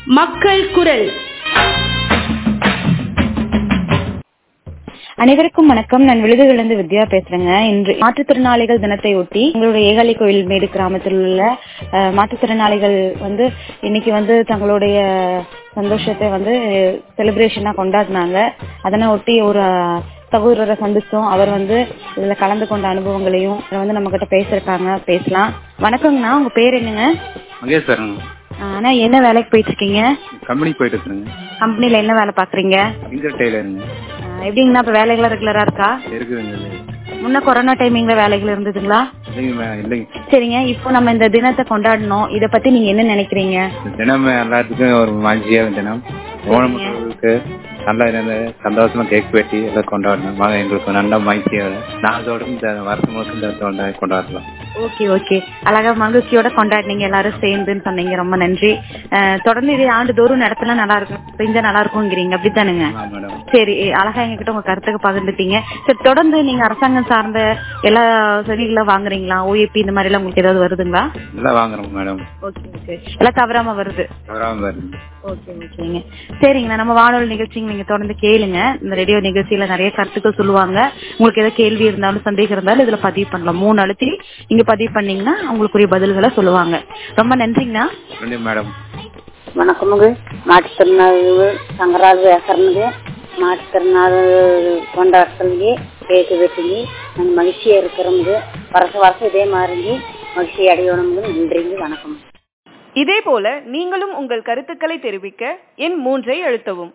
மக்கள் குரல் அனைவருக்கும் வணக்கம் நான் விழுதுகளிலிருந்து வித்யா பேசுறேங்க இன்று மாற்றுத்திறனாளிகள் தினத்தை ஒட்டி எங்களுடைய ஏகாலி கோயில் மேடு கிராமத்தில் உள்ள அஹ், மாற்றுத்திறனாளிகள் வந்து இன்னைக்கு வந்து தங்களுடைய சந்தோஷத்தை வந்து செலிப்ரேஷனா கொண்டாடினாங்க அதனை ஒட்டி ஒரு அஹ், சகோதரரை சந்திச்சோம் அவர் வந்து இதுல கலந்து கொண்ட அனுபவங்களையும் இதுல வந்து நம்ம கிட்ட பேசிருக்காங்க பேசலாம் வணக்கங்கண்ணா உங்க பேர் என்னங்க மகேஸ்வரன் ஆனா என்ன வேலைக்கு போயிட்டு இருக்கீங்க கம்பெனி போயிட்டு இருக்கிறேங்க கம்பெனில என்ன வேலை பாக்குறீங்க ஃபிங்கர் டெய்லருங்க அஹ், எப்படிங்கண்ணா இப்ப வேலைகள்லாம் ரெகுலரா இருக்கா இருக்குதுங்க இது. முன்ன கொரோனா டைமிங்ல வேலைகள் இருந்ததுங்களா இல்லைங்க மே- இல்லைங்க சரிங்க இப்போ நம்ம இந்த தினத்தை கொண்டாடணும் இத பத்தி நீங்க என்ன நினைக்கிறீங்க இந்த தினம் எல்லாத்துக்கும் ஒரு மகிழ்ச்சியான தினம் ஓணமுக்கு நல்லா இருந்த சந்தோஷமா கேக் வெட்டி எல்லாம் கொண்டாடணும் மக எங்களுக்கு நல்ல மகிழ்ச்சியாக நாளோட இந்த வருஷம் முழுக்க இந்த கொண்டா- கொண்டாடலாம் ஓகே ஓகே அழகா மகிழ்ச்சியோட கொண்டாடினீங்க எல்லாரும் சேர்ந்துன்னு சொன்னீங்க ரொம்ப நன்றி அஹ், தொடர்ந்து இதே ஆண்டுதோறும் நடத்தினா நல்லா இருக்கும் செஞ்சா நல்லா இருக்கும்ங்கிறீங்க அப்படித்தானுங்க ஆமா மேடம் சரி அழகா எங்ககிட்ட உங்க கருத்துக்கு பகிர்ந்துட்டீங்க சரி தொடர்ந்து நீங்க அரசாங்கம் சார்ந்த எல்லா செடிகளும் வாங்குறீங்களா ஓஏபி இந்த மாதிரி எல்லாம் உங்களுக்கு ஏதாவது வருதுங்களா நல்லா வாங்குறோம் மேடம் ஓகே ஓகே எல்லாம் தவறாம வருது தவறாம வருது ஓகே ஓகேங்க சரிங்கண்ணா நம்ம வானொலி நிகழ்ச்சிங்க நீங்க தொடர்ந்து கேளுங்க இந்த ரேடியோ நிகழ்ச்சியில நிறைய கருத்துக்கள் சொல்லுவாங்க உங்களுக்கு ஏதாவது கேள்வி இருந்தாலும் சந்தேகம் இருந்தாலும் இதுல பதிவு பண்ணலாம் மூணு அழுத்தி நீங்க பதிவு பண்ணீங்கன்னா உங்களுக்குரிய பதில்களை சொல்லுவாங்க ரொம்ப நன்றிங்கண்ணா நன்றி மேடம் வணக்கமுங்க மாற்றுத்திறனாளிகள் சங்கரால் பேசுறனுங்க மாற்றுத்திறனாளி கொண்டாடுறதுங்க கேக்கு வெட்டுங்க நாங்கள் மகிழ்ச்சியா இருக்கிறோமுங்க வருஷம் வருஷம் இதே மாதிரிங்க மகிழ்ச்சி அடையணுங்க நன்றிங்க வணக்கம் இதேபோல நீங்களும் உங்கள் கருத்துக்களை தெரிவிக்க எண் மூன்றை அழுத்தவும்